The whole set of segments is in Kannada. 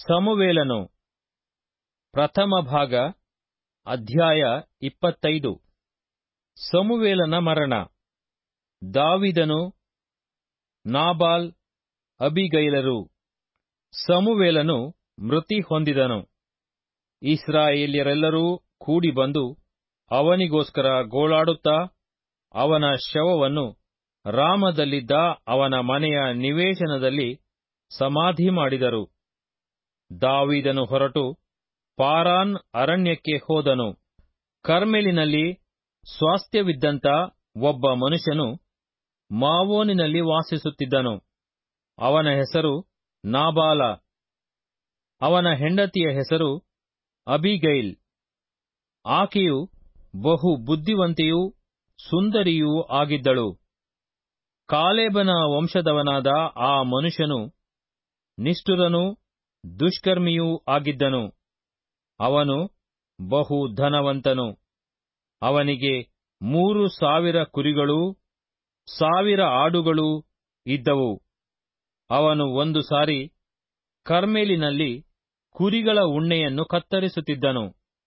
ಸಮುವೇಲನು ಪ್ರಥಮ ಭಾಗ ಅಧ್ಯಾಯ ಇಪ್ಪತ್ತೈದು ಸಮುವೇಲನ ಮರಣ ದಾವಿದನು ನಾಬಾಲ್ ಅಬಿಗೈಲರು ಸಮುವೇಲನು ಮೃತಿ ಹೊಂದಿದನು ಇಸ್ರಾಯೇಲ್ಯರೆಲ್ಲರೂ ಕೂಡಿ ಬಂದು ಅವನಿಗೋಸ್ಕರ ಗೋಳಾಡುತ್ತಾ ಅವನ ಶವವನ್ನು ರಾಮದಲ್ಲಿದ್ದ ಅವನ ಮನೆಯ ನಿವೇಶನದಲ್ಲಿ ಸಮಾಧಿ ಮಾಡಿದರು ದಾವಿದನು ಹೊರಟು ಪಾರಾನ್ ಅರಣ್ಯಕ್ಕೆ ಹೋದನು ಕರ್ಮೆಲಿನಲ್ಲಿ ಸ್ವಾಸ್ಥ್ಯವಿದ್ದಂಥ ಒಬ್ಬ ಮನುಷ್ಯನು ಮಾವೋನಿನಲ್ಲಿ ವಾಸಿಸುತ್ತಿದ್ದನು ಅವನ ಹೆಸರು ನಾಬಾಲ ಅವನ ಹೆಂಡತಿಯ ಹೆಸರು ಅಬಿಗೈಲ್ ಆಕೆಯು ಬಹು ಬುದ್ಧಿವಂತೆಯೂ ಸುಂದರಿಯೂ ಆಗಿದ್ದಳು ಕಾಲೇಬನ ವಂಶದವನಾದ ಆ ಮನುಷ್ಯನು ನಿಷ್ಠುರನೂ ದುಷ್ಕರ್ಮಿಯೂ ಆಗಿದ್ದನು ಅವನು ಬಹು ಧನವಂತನು ಅವನಿಗೆ ಮೂರು ಸಾವಿರ ಕುರಿಗಳೂ ಸಾವಿರ ಆಡುಗಳೂ ಇದ್ದವು ಅವನು ಒಂದು ಸಾರಿ ಕರ್ಮೇಲಿನಲ್ಲಿ ಕುರಿಗಳ ಉಣ್ಣೆಯನ್ನು ಕತ್ತರಿಸುತ್ತಿದ್ದನು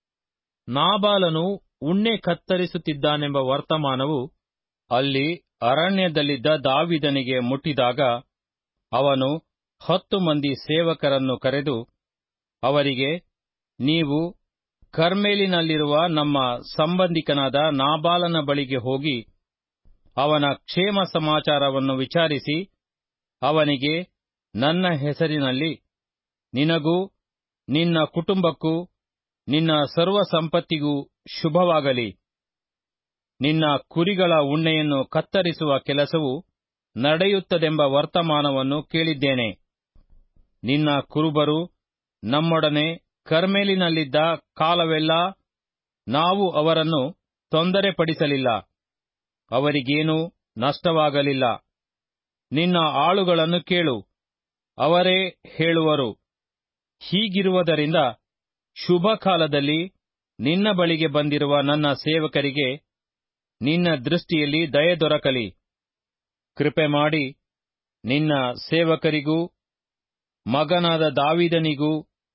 ನಾಬಾಲನು ಉಣ್ಣೆ ಕತ್ತರಿಸುತ್ತಿದ್ದಾನೆಂಬ ವರ್ತಮಾನವು ಅಲ್ಲಿ ಅರಣ್ಯದಲ್ಲಿದ್ದ ದಾವಿದನಿಗೆ ಮುಟ್ಟಿದಾಗ ಅವನು ಹತ್ತು ಮಂದಿ ಸೇವಕರನ್ನು ಕರೆದು ಅವರಿಗೆ ನೀವು ಕರ್ಮೇಲಿನಲ್ಲಿರುವ ನಮ್ಮ ಸಂಬಂಧಿಕನಾದ ನಾಬಾಲನ ಬಳಿಗೆ ಹೋಗಿ ಅವನ ಕ್ಷೇಮ ಸಮಾಚಾರವನ್ನು ವಿಚಾರಿಸಿ ಅವನಿಗೆ ನನ್ನ ಹೆಸರಿನಲ್ಲಿ ನಿನಗೂ ನಿನ್ನ ಕುಟುಂಬಕ್ಕೂ ನಿನ್ನ ಸರ್ವ ಸಂಪತ್ತಿಗೂ ಶುಭವಾಗಲಿ ನಿನ್ನ ಕುರಿಗಳ ಉಣ್ಣೆಯನ್ನು ಕತ್ತರಿಸುವ ಕೆಲಸವು ನಡೆಯುತ್ತದೆಂಬ ವರ್ತಮಾನವನ್ನು ಕೇಳಿದ್ದೇನೆ ನಿನ್ನ ಕುರುಬರು ನಮ್ಮೊಡನೆ ಕರ್ಮೇಲಿನಲ್ಲಿದ್ದ ಕಾಲವೆಲ್ಲ ನಾವು ಅವರನ್ನು ತೊಂದರೆಪಡಿಸಲಿಲ್ಲ ಅವರಿಗೇನೂ ನಷ್ಟವಾಗಲಿಲ್ಲ ನಿನ್ನ ಆಳುಗಳನ್ನು ಕೇಳು ಅವರೇ ಹೇಳುವರು ಹೀಗಿರುವುದರಿಂದ ಶುಭ ಕಾಲದಲ್ಲಿ ನಿನ್ನ ಬಳಿಗೆ ಬಂದಿರುವ ನನ್ನ ಸೇವಕರಿಗೆ ನಿನ್ನ ದೃಷ್ಟಿಯಲ್ಲಿ ದಯೆ ದೊರಕಲಿ ಕೃಪೆ ಮಾಡಿ ನಿನ್ನ ಸೇವಕರಿಗೂ ಮಗನಾದ ದಾವಿದನಿಗೂ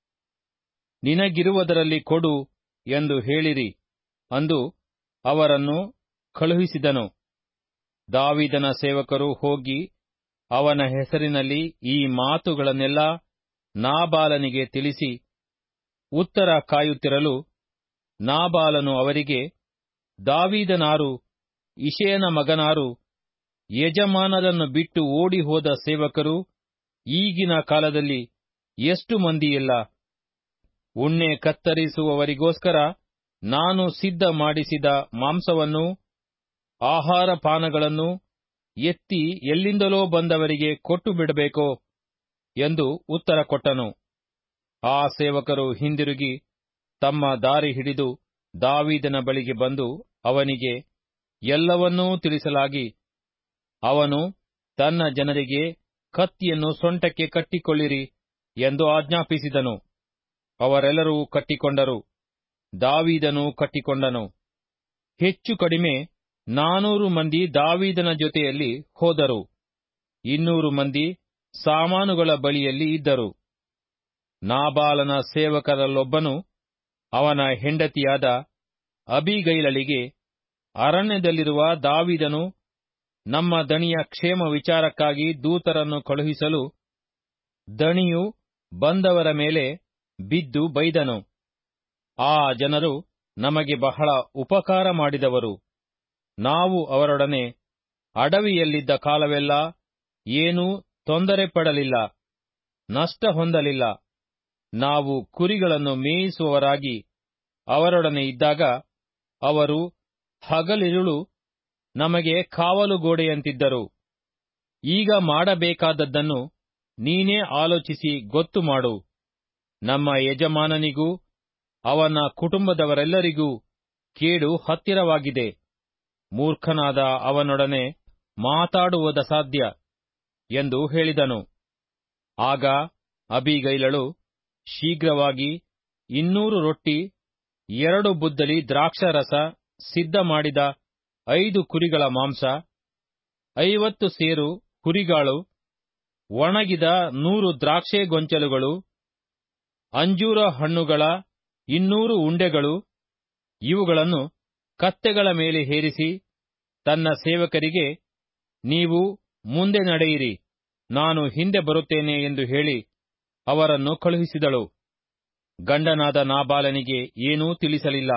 ನಿನಗಿರುವುದರಲ್ಲಿ ಕೊಡು ಎಂದು ಹೇಳಿರಿ ಅಂದು ಅವರನ್ನು ಕಳುಹಿಸಿದನು ದಾವಿದನ ಸೇವಕರು ಹೋಗಿ ಅವನ ಹೆಸರಿನಲ್ಲಿ ಈ ಮಾತುಗಳನ್ನೆಲ್ಲ ನಾಬಾಲನಿಗೆ ತಿಳಿಸಿ ಉತ್ತರ ಕಾಯುತ್ತಿರಲು ನಾಬಾಲನು ಅವರಿಗೆ ದಾವೀದನಾರು ಇಷಯನ ಮಗನಾರು ಯಜಮಾನರನ್ನು ಬಿಟ್ಟು ಓಡಿ ಹೋದ ಸೇವಕರು ಈಗಿನ ಕಾಲದಲ್ಲಿ ಎಷ್ಟು ಮಂದಿಯಿಲ್ಲ ಉಣ್ಣೆ ಕತ್ತರಿಸುವವರಿಗೋಸ್ಕರ ನಾನು ಸಿದ್ಧ ಮಾಡಿಸಿದ ಮಾಂಸವನ್ನು ಆಹಾರ ಪಾನಗಳನ್ನು ಎತ್ತಿ ಎಲ್ಲಿಂದಲೋ ಬಂದವರಿಗೆ ಕೊಟ್ಟು ಬಿಡಬೇಕೋ ಎಂದು ಉತ್ತರ ಕೊಟ್ಟನು ಆ ಸೇವಕರು ಹಿಂದಿರುಗಿ ತಮ್ಮ ದಾರಿ ಹಿಡಿದು ದಾವೀದನ ಬಳಿಗೆ ಬಂದು ಅವನಿಗೆ ಎಲ್ಲವನ್ನೂ ತಿಳಿಸಲಾಗಿ ಅವನು ತನ್ನ ಜನರಿಗೆ ಕತ್ತಿಯನ್ನು ಸೊಂಟಕ್ಕೆ ಕಟ್ಟಿಕೊಳ್ಳಿರಿ ಎಂದು ಆಜ್ಞಾಪಿಸಿದನು ಅವರೆಲ್ಲರೂ ಕಟ್ಟಿಕೊಂಡರು ದಾವೀದನು ಕಟ್ಟಿಕೊಂಡನು ಹೆಚ್ಚು ಕಡಿಮೆ ನಾನೂರು ಮಂದಿ ದಾವೀದನ ಜೊತೆಯಲ್ಲಿ ಹೋದರು ಇನ್ನೂರು ಮಂದಿ ಸಾಮಾನುಗಳ ಬಳಿಯಲ್ಲಿ ಇದ್ದರು ನಾಬಾಲನ ಸೇವಕರಲ್ಲೊಬ್ಬನು ಅವನ ಹೆಂಡತಿಯಾದ ಅಬಿಗೈಲಳಿಗೆ ಅರಣ್ಯದಲ್ಲಿರುವ ದಾವಿದನು ನಮ್ಮ ದಣಿಯ ಕ್ಷೇಮ ವಿಚಾರಕ್ಕಾಗಿ ದೂತರನ್ನು ಕಳುಹಿಸಲು ದಣಿಯು ಬಂದವರ ಮೇಲೆ ಬಿದ್ದು ಬೈದನು ಆ ಜನರು ನಮಗೆ ಬಹಳ ಉಪಕಾರ ಮಾಡಿದವರು ನಾವು ಅವರೊಡನೆ ಅಡವಿಯಲ್ಲಿದ್ದ ಕಾಲವೆಲ್ಲ ಏನೂ ತೊಂದರೆ ಪಡಲಿಲ್ಲ ನಷ್ಟ ಹೊಂದಲಿಲ್ಲ ನಾವು ಕುರಿಗಳನ್ನು ಮೇಯಿಸುವವರಾಗಿ ಅವರೊಡನೆ ಇದ್ದಾಗ ಅವರು ಹಗಲಿರುಳು ನಮಗೆ ಕಾವಲು ಗೋಡೆಯಂತಿದ್ದರು ಈಗ ಮಾಡಬೇಕಾದದ್ದನ್ನು ನೀನೇ ಆಲೋಚಿಸಿ ಗೊತ್ತು ಮಾಡು ನಮ್ಮ ಯಜಮಾನನಿಗೂ ಅವನ ಕುಟುಂಬದವರೆಲ್ಲರಿಗೂ ಕೇಡು ಹತ್ತಿರವಾಗಿದೆ ಮೂರ್ಖನಾದ ಅವನೊಡನೆ ಮಾತಾಡುವುದ ಸಾಧ್ಯ ಎಂದು ಹೇಳಿದನು ಆಗ ಅಬಿಗೈಲಳು ಶೀಘ್ರವಾಗಿ ಇನ್ನೂರು ರೊಟ್ಟಿ ಎರಡು ಬುದ್ದಲಿ ದ್ರಾಕ್ಷಾರಸ ಸಿದ್ಧ ಮಾಡಿದ ಐದು ಕುರಿಗಳ ಮಾಂಸ ಐವತ್ತು ಸೇರು ಕುರಿಗಾಳು ಒಣಗಿದ ನೂರು ದ್ರಾಕ್ಷೆ ಗೊಂಚಲುಗಳು ಅಂಜೂರ ಹಣ್ಣುಗಳ ಇನ್ನೂರು ಉಂಡೆಗಳು ಇವುಗಳನ್ನು ಕತ್ತೆಗಳ ಮೇಲೆ ಹೇರಿಸಿ ತನ್ನ ಸೇವಕರಿಗೆ ನೀವು ಮುಂದೆ ನಡೆಯಿರಿ ನಾನು ಹಿಂದೆ ಬರುತ್ತೇನೆ ಎಂದು ಹೇಳಿ ಅವರನ್ನು ಕಳುಹಿಸಿದಳು ಗಂಡನಾದ ನಾಬಾಲನಿಗೆ ಏನೂ ತಿಳಿಸಲಿಲ್ಲ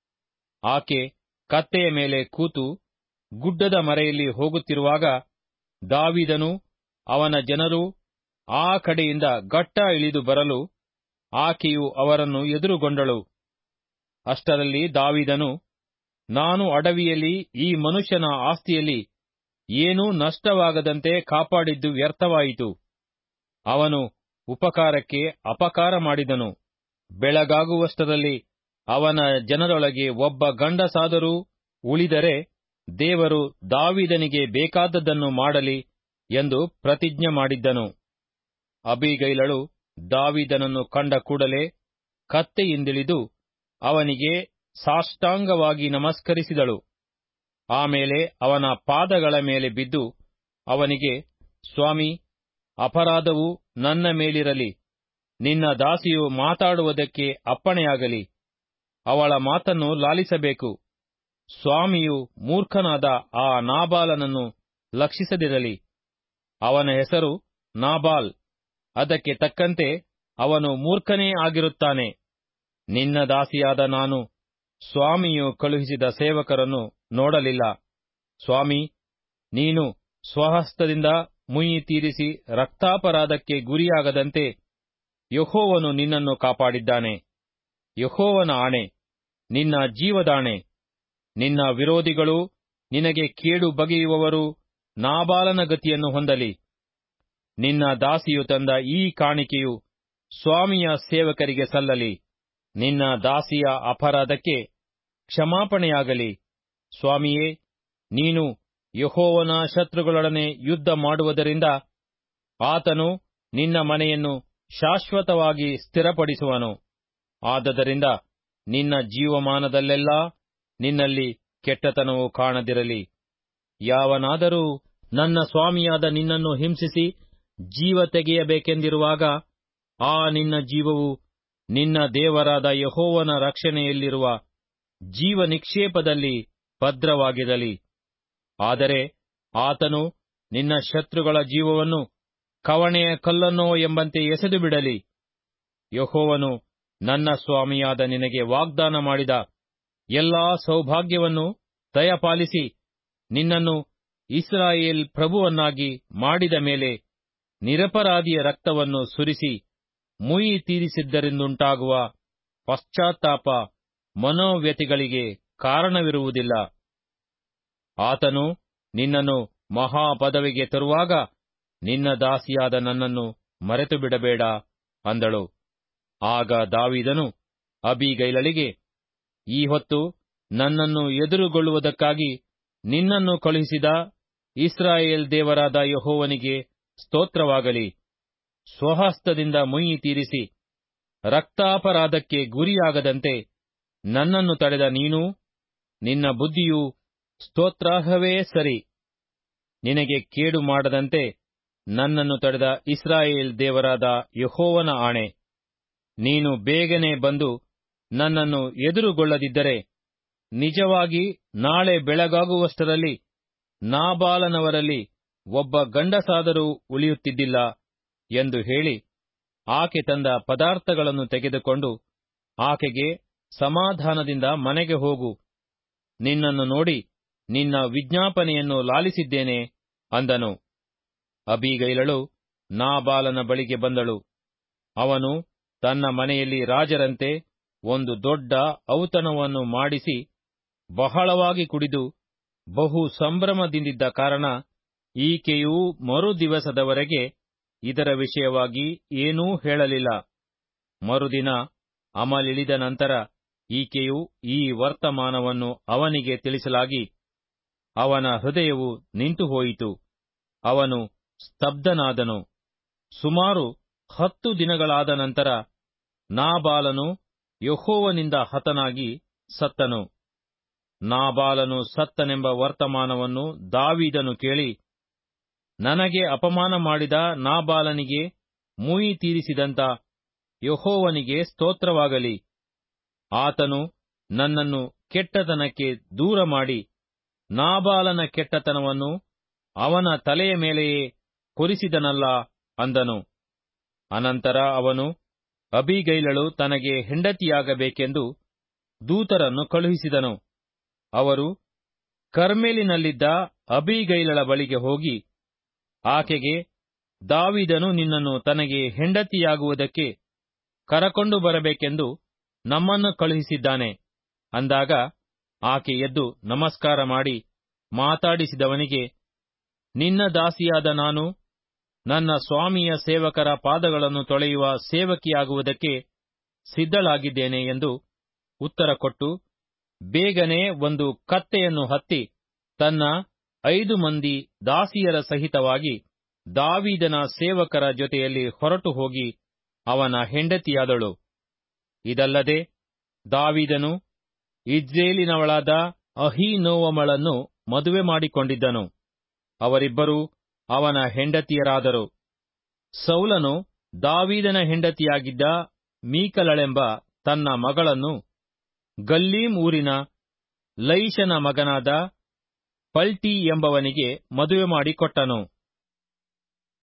ಆಕೆ ಕತ್ತೆಯ ಮೇಲೆ ಕೂತು ಗುಡ್ಡದ ಮರೆಯಲ್ಲಿ ಹೋಗುತ್ತಿರುವಾಗ ದಾವಿದನು ಅವನ ಜನರು ಆ ಕಡೆಯಿಂದ ಗಟ್ಟ ಇಳಿದು ಬರಲು ಆಕೆಯು ಅವರನ್ನು ಎದುರುಗೊಂಡಳು ಅಷ್ಟರಲ್ಲಿ ದಾವಿದನು ನಾನು ಅಡವಿಯಲ್ಲಿ ಈ ಮನುಷ್ಯನ ಆಸ್ತಿಯಲ್ಲಿ ಏನೂ ನಷ್ಟವಾಗದಂತೆ ಕಾಪಾಡಿದ್ದು ವ್ಯರ್ಥವಾಯಿತು ಅವನು ಉಪಕಾರಕ್ಕೆ ಅಪಕಾರ ಮಾಡಿದನು ಬೆಳಗಾಗುವಷ್ಟರಲ್ಲಿ ಅವನ ಜನರೊಳಗೆ ಒಬ್ಬ ಗಂಡಸಾದರೂ ಉಳಿದರೆ ದೇವರು ದಾವಿದನಿಗೆ ಬೇಕಾದದ್ದನ್ನು ಮಾಡಲಿ ಎಂದು ಪ್ರತಿಜ್ಞೆ ಮಾಡಿದ್ದನು ಅಬಿಗೈಲಳು ದಾವಿದನನ್ನು ಕಂಡ ಕೂಡಲೇ ಕತ್ತೆಯಿಂದಿಳಿದು ಅವನಿಗೆ ಸಾಷ್ಟಾಂಗವಾಗಿ ನಮಸ್ಕರಿಸಿದಳು ಆಮೇಲೆ ಅವನ ಪಾದಗಳ ಮೇಲೆ ಬಿದ್ದು ಅವನಿಗೆ ಸ್ವಾಮಿ ಅಪರಾಧವು ನನ್ನ ಮೇಲಿರಲಿ ನಿನ್ನ ದಾಸಿಯು ಮಾತಾಡುವುದಕ್ಕೆ ಅಪ್ಪಣೆಯಾಗಲಿ ಅವಳ ಮಾತನ್ನು ಲಾಲಿಸಬೇಕು ಸ್ವಾಮಿಯು ಮೂರ್ಖನಾದ ಆ ನಾಬಾಲನನ್ನು ಲಕ್ಷಿಸದಿರಲಿ ಅವನ ಹೆಸರು ನಾಬಾಲ್ ಅದಕ್ಕೆ ತಕ್ಕಂತೆ ಅವನು ಮೂರ್ಖನೇ ಆಗಿರುತ್ತಾನೆ ನಿನ್ನ ದಾಸಿಯಾದ ನಾನು ಸ್ವಾಮಿಯು ಕಳುಹಿಸಿದ ಸೇವಕರನ್ನು ನೋಡಲಿಲ್ಲ ಸ್ವಾಮಿ ನೀನು ಸ್ವಹಸ್ತದಿಂದ ಮುಯಿ ತೀರಿಸಿ ರಕ್ತಾಪರಾಧಕ್ಕೆ ಗುರಿಯಾಗದಂತೆ ಯಹೋವನು ನಿನ್ನನ್ನು ಕಾಪಾಡಿದ್ದಾನೆ ಯಹೋವನ ಆಣೆ ನಿನ್ನ ಜೀವದಾಣೆ ನಿನ್ನ ವಿರೋಧಿಗಳು ನಿನಗೆ ಕೇಡು ಬಗೆಯುವವರು ನಾಬಾಲನ ಗತಿಯನ್ನು ಹೊಂದಲಿ ನಿನ್ನ ದಾಸಿಯು ತಂದ ಈ ಕಾಣಿಕೆಯು ಸ್ವಾಮಿಯ ಸೇವಕರಿಗೆ ಸಲ್ಲಲಿ ನಿನ್ನ ದಾಸಿಯ ಅಪರಾಧಕ್ಕೆ ಕ್ಷಮಾಪಣೆಯಾಗಲಿ ಸ್ವಾಮಿಯೇ ನೀನು ಯಹೋವನ ಶತ್ರುಗಳೊಡನೆ ಯುದ್ಧ ಮಾಡುವುದರಿಂದ ಆತನು ನಿನ್ನ ಮನೆಯನ್ನು ಶಾಶ್ವತವಾಗಿ ಸ್ಥಿರಪಡಿಸುವನು ಆದದರಿಂದ ನಿನ್ನ ಜೀವಮಾನದಲ್ಲೆಲ್ಲಾ ನಿನ್ನಲ್ಲಿ ಕೆಟ್ಟತನವು ಕಾಣದಿರಲಿ ಯಾವನಾದರೂ ನನ್ನ ಸ್ವಾಮಿಯಾದ ನಿನ್ನನ್ನು ಹಿಂಸಿಸಿ ಜೀವ ತೆಗೆಯಬೇಕೆಂದಿರುವಾಗ ಆ ನಿನ್ನ ಜೀವವು ನಿನ್ನ ದೇವರಾದ ಯಹೋವನ ರಕ್ಷಣೆಯಲ್ಲಿರುವ ಜೀವ ನಿಕ್ಷೇಪದಲ್ಲಿ ಭದ್ರವಾಗಿರಲಿ ಆದರೆ ಆತನು ನಿನ್ನ ಶತ್ರುಗಳ ಜೀವವನ್ನು ಕವಣೆಯ ಕಲ್ಲನ್ನೋ ಎಂಬಂತೆ ಎಸೆದು ಬಿಡಲಿ ಯಹೋವನು ನನ್ನ ಸ್ವಾಮಿಯಾದ ನಿನಗೆ ವಾಗ್ದಾನ ಮಾಡಿದ ಎಲ್ಲಾ ಸೌಭಾಗ್ಯವನ್ನು ದಯಪಾಲಿಸಿ ನಿನ್ನನ್ನು ಇಸ್ರಾಯೇಲ್ ಪ್ರಭುವನ್ನಾಗಿ ಮಾಡಿದ ಮೇಲೆ ನಿರಪರಾಧಿಯ ರಕ್ತವನ್ನು ಸುರಿಸಿ ಮುಯಿ ತೀರಿಸಿದ್ದರಿಂದುಂಟಾಗುವ ಪಶ್ಚಾತ್ತಾಪ ಮನೋವ್ಯತಿಗಳಿಗೆ ಕಾರಣವಿರುವುದಿಲ್ಲ ಆತನು ನಿನ್ನನ್ನು ಮಹಾಪದವಿಗೆ ತರುವಾಗ ನಿನ್ನ ದಾಸಿಯಾದ ನನ್ನನ್ನು ಮರೆತು ಬಿಡಬೇಡ ಅಂದಳು ಆಗ ದಾವಿದನು ಅಬಿಗೈಲಳಿಗೆ ಈ ಹೊತ್ತು ನನ್ನನ್ನು ಎದುರುಗೊಳ್ಳುವುದಕ್ಕಾಗಿ ನಿನ್ನನ್ನು ಕಳುಹಿಸಿದ ಇಸ್ರಾಯೇಲ್ ದೇವರಾದ ಯಹೋವನಿಗೆ ಸ್ತೋತ್ರವಾಗಲಿ ಸ್ವಹಸ್ತದಿಂದ ಮುಯಿ ತೀರಿಸಿ ರಕ್ತಾಪರಾಧಕ್ಕೆ ಗುರಿಯಾಗದಂತೆ ನನ್ನನ್ನು ತಡೆದ ನೀನು ನಿನ್ನ ಬುದ್ಧಿಯು ಸ್ತೋತ್ರಾರ್ಹವೇ ಸರಿ ನಿನಗೆ ಕೇಡು ಮಾಡದಂತೆ ನನ್ನನ್ನು ತಡೆದ ಇಸ್ರಾಯೇಲ್ ದೇವರಾದ ಯಹೋವನ ಆಣೆ ನೀನು ಬೇಗನೆ ಬಂದು ನನ್ನನ್ನು ಎದುರುಗೊಳ್ಳದಿದ್ದರೆ ನಿಜವಾಗಿ ನಾಳೆ ಬೆಳಗಾಗುವಷ್ಟರಲ್ಲಿ ನಾಬಾಲನವರಲ್ಲಿ ಒಬ್ಬ ಗಂಡಸಾದರೂ ಉಳಿಯುತ್ತಿದ್ದಿಲ್ಲ ಎಂದು ಹೇಳಿ ಆಕೆ ತಂದ ಪದಾರ್ಥಗಳನ್ನು ತೆಗೆದುಕೊಂಡು ಆಕೆಗೆ ಸಮಾಧಾನದಿಂದ ಮನೆಗೆ ಹೋಗು ನಿನ್ನನ್ನು ನೋಡಿ ನಿನ್ನ ವಿಜ್ಞಾಪನೆಯನ್ನು ಲಾಲಿಸಿದ್ದೇನೆ ಅಂದನು ಅಬೀಗೈಲಳು ನಾಬಾಲನ ಬಳಿಗೆ ಬಂದಳು ಅವನು ತನ್ನ ಮನೆಯಲ್ಲಿ ರಾಜರಂತೆ ಒಂದು ದೊಡ್ಡ ಔತಣವನ್ನು ಮಾಡಿಸಿ ಬಹಳವಾಗಿ ಕುಡಿದು ಬಹು ಸಂಭ್ರಮದಿಂದಿದ್ದ ಕಾರಣ ಈಕೆಯೂ ಮರು ದಿವಸದವರೆಗೆ ಇದರ ವಿಷಯವಾಗಿ ಏನೂ ಹೇಳಲಿಲ್ಲ ಮರುದಿನ ಅಮಲಿಳಿದ ನಂತರ ಈಕೆಯು ಈ ವರ್ತಮಾನವನ್ನು ಅವನಿಗೆ ತಿಳಿಸಲಾಗಿ ಅವನ ಹೃದಯವು ನಿಂತುಹೋಯಿತು ಅವನು ಸ್ತಬ್ಧನಾದನು ಸುಮಾರು ಹತ್ತು ದಿನಗಳಾದ ನಂತರ ನಾಬಾಲನು ಯಹೋವನಿಂದ ಹತನಾಗಿ ಸತ್ತನು ನಾಬಾಲನು ಸತ್ತನೆಂಬ ವರ್ತಮಾನವನ್ನು ದಾವೀದನು ಕೇಳಿ ನನಗೆ ಅಪಮಾನ ಮಾಡಿದ ನಾಬಾಲನಿಗೆ ಮೂಯಿ ತೀರಿಸಿದಂತ ಯಹೋವನಿಗೆ ಸ್ತೋತ್ರವಾಗಲಿ ಆತನು ನನ್ನನ್ನು ಕೆಟ್ಟತನಕ್ಕೆ ದೂರ ಮಾಡಿ ನಾಬಾಲನ ಕೆಟ್ಟತನವನ್ನು ಅವನ ತಲೆಯ ಮೇಲೆಯೇ ಹೊರಿಸಿದನಲ್ಲ ಅಂದನು ಅನಂತರ ಅವನು ಅಬಿಗೈಲಳು ತನಗೆ ಹೆಂಡತಿಯಾಗಬೇಕೆಂದು ದೂತರನ್ನು ಕಳುಹಿಸಿದನು ಅವರು ಕರ್ಮೇಲಿನಲ್ಲಿದ್ದ ಅಬಿಗೈಲಳ ಬಳಿಗೆ ಹೋಗಿ ಆಕೆಗೆ ದಾವಿದನು ನಿನ್ನನ್ನು ತನಗೆ ಹೆಂಡತಿಯಾಗುವುದಕ್ಕೆ ಕರಕೊಂಡು ಬರಬೇಕೆಂದು ನಮ್ಮನ್ನು ಕಳುಹಿಸಿದ್ದಾನೆ ಅಂದಾಗ ಆಕೆ ಎದ್ದು ನಮಸ್ಕಾರ ಮಾಡಿ ಮಾತಾಡಿಸಿದವನಿಗೆ ನಿನ್ನ ದಾಸಿಯಾದ ನಾನು ನನ್ನ ಸ್ವಾಮಿಯ ಸೇವಕರ ಪಾದಗಳನ್ನು ತೊಳೆಯುವ ಸೇವಕಿಯಾಗುವುದಕ್ಕೆ ಸಿದ್ಧಳಾಗಿದ್ದೇನೆ ಎಂದು ಉತ್ತರ ಕೊಟ್ಟು ಬೇಗನೆ ಒಂದು ಕತ್ತೆಯನ್ನು ಹತ್ತಿ ತನ್ನ ಐದು ಮಂದಿ ದಾಸಿಯರ ಸಹಿತವಾಗಿ ದಾವೀದನ ಸೇವಕರ ಜೊತೆಯಲ್ಲಿ ಹೊರಟು ಹೋಗಿ ಅವನ ಹೆಂಡತಿಯಾದಳು ಇದಲ್ಲದೆ ದಾವೀದನು ಇಜ್ರೇಲಿನವಳಾದ ಅಹೀನೋವಮಳನ್ನು ಮದುವೆ ಮಾಡಿಕೊಂಡಿದ್ದನು ಅವರಿಬ್ಬರೂ ಅವನ ಹೆಂಡತಿಯರಾದರು ಸೌಲನು ದಾವೀದನ ಹೆಂಡತಿಯಾಗಿದ್ದ ಮೀಕಲಳೆಂಬ ತನ್ನ ಮಗಳನ್ನು ಗಲ್ಲೀಮ್ ಊರಿನ ಲೈಷನ ಮಗನಾದ ಪಲ್ಟಿ ಎಂಬವನಿಗೆ ಮದುವೆ ಮಾಡಿಕೊಟ್ಟನು